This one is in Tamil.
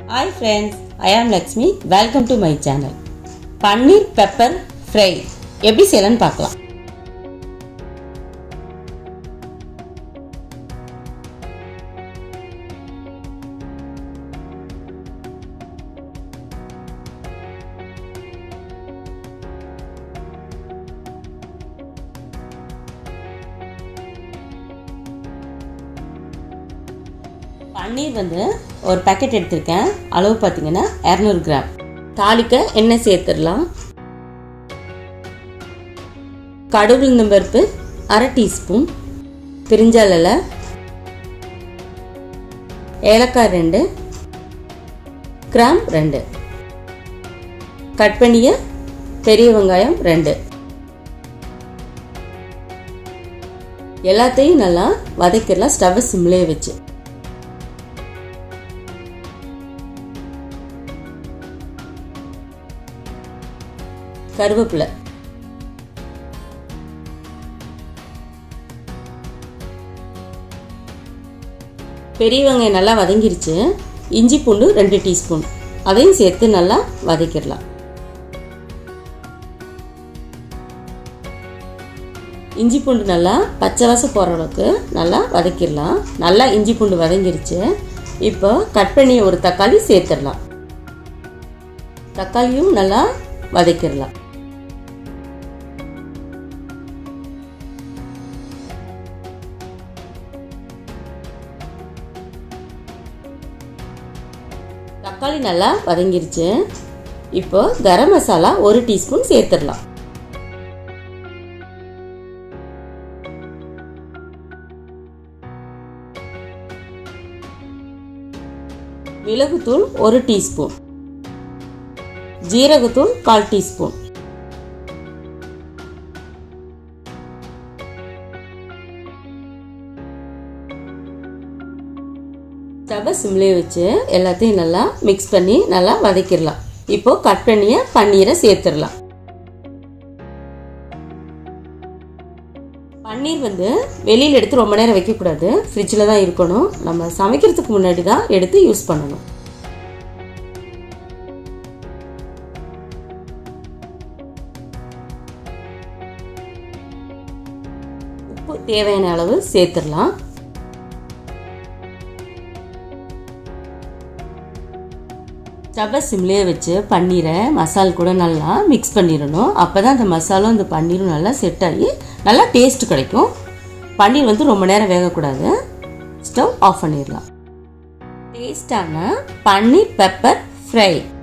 hi friends I am Lakshmi welcome to my channel paneer pepper fry எப்படி செய்யலாம்னு பார்க்கலாம் பன்னீர் வந்து ஒரு பேக்கெட் எடுத்திருக்கேன் அளவு பார்த்தீங்கன்னா இரநூறு கிராம் தாளிக்க எண்ணெய் சேர்த்துடலாம் கடுகுளுந்தம் பருப்பு அரை டீஸ்பூன் பிரிஞ்சால் இலை ஏலக்காய் ரெண்டு கிராம் ரெண்டு கட் பண்ணிய பெரிய வெங்காயம் ரெண்டு எல்லாத்தையும் நல்லா வதக்கிடலாம் ஸ்டவ் சிம்லேயே வச்சு கருவேப்பிலை பெரிய வெங்காயம் நல்லா வதங்கிருச்சு இஞ்சி பூண்டு ரெண்டு டீஸ்பூன் அதையும் சேர்த்து நல்லா வதக்கிடலாம் இஞ்சி பூண்டு நல்லா பச்சை வாசம் போகிற அளவுக்கு நல்லா வதக்கிடலாம் நல்லா இஞ்சி பூண்டு வதங்கிருச்சு இப்போ கட் பண்ணி ஒரு தக்காளி சேர்த்துடலாம் தக்காளியும் நல்லா வதக்கிடலாம் தக்காளி நல்லா வதங்கிருச்சு இப்போ கரம் மசாலா ஒரு டீஸ்பூன் சேர்த்துடலாம் மிளகுத்தூள் ஒரு டீஸ்பூன் ஜீரகத்தூள் கால் டீஸ்பூன் ஸ்டவ்வை சிம்லேயே வச்சு எல்லாத்தையும் நல்லா மிக்ஸ் பண்ணி நல்லா வதக்கிடலாம் இப்போ கட் பண்ணிய பன்னீரை சேர்த்துடலாம் பன்னீர் வந்து வெளியில் எடுத்து ரொம்ப நேரம் வைக்கக்கூடாது ஃப்ரிட்ஜில் தான் இருக்கணும் நம்ம சமைக்கிறதுக்கு முன்னாடி தான் எடுத்து யூஸ் பண்ணணும் உப்பு தேவையான அளவு சேர்த்துடலாம் ஸ்டவ்வை சிம்லேயே வச்சு பன்னீரை மசால் கூட நல்லா மிக்ஸ் பண்ணிடணும் அப்போ தான் அந்த மசாலும் அந்த பன்னீரும் நல்லா செட் ஆகி நல்லா டேஸ்ட் கிடைக்கும் பன்னீர் வந்து ரொம்ப நேரம் வேகக்கூடாது ஸ்டவ் ஆஃப் பண்ணிடலாம் டேஸ்டான பன்னீர் பெப்பர் ஃப்ரை